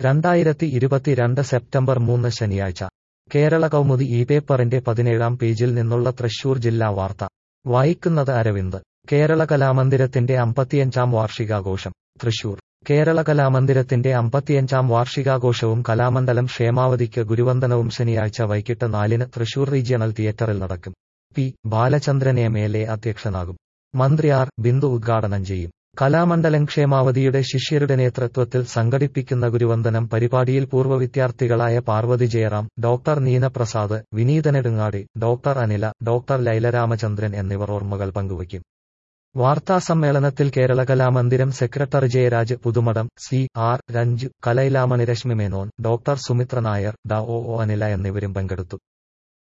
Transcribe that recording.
രണ്ടായിരത്തി ഇരുപത്തിരണ്ട് സെപ്റ്റംബർ മൂന്ന് ശനിയാഴ്ച കേരള കൗമുദി ഈ പേപ്പറിന്റെ പതിനേഴാം പേജിൽ നിന്നുള്ള തൃശൂർ ജില്ലാ വാർത്ത വായിക്കുന്നത് അരവിന്ദ് കേരള കലാമന്ദിരത്തിന്റെ അമ്പത്തിയഞ്ചാം വാർഷികാഘോഷം തൃശൂർ കേരള കലാമന്ദിരത്തിന്റെ അമ്പത്തിയഞ്ചാം വാർഷികാഘോഷവും കലാമണ്ഡലം ക്ഷേമാവതിക്ക് ഗുരുവന്ദനവും ശനിയാഴ്ച വൈകിട്ട് നാലിന് തൃശൂർ റീജിയണൽ തിയേറ്ററിൽ നടക്കും P Balachandran M L A അധ്യക്ഷനാകും മന്ത്രി ആർ ബിന്ദു ഉദ്ഘാടനം ചെയ്യും കലാമണ്ഡലം ക്ഷേമാവതിയുടെ ശിഷ്യരുടെ നേതൃത്വത്തിൽ സംഘടിപ്പിക്കുന്ന ഗുരുവന്ദനം പരിപാടിയിൽ പൂർവ്വ വിദ്യാർത്ഥികളായ Parvathy Jayaram doctor Neena Prasad Vineetha Nedungadi doctor Anila doctor Laila Ramachandran എന്നിവർ ഓർമ്മകൾ പങ്കുവയ്ക്കും വാർത്താസമ്മേളനത്തിൽ Kerala Kalamandiram secretary Jayaraj Puthumadam C R Ranju Kalaimamani Rashmi Menon doctor Sumithra Nair ഡ ഒ ഒ അനില എന്നിവരും പങ്കെടുത്തു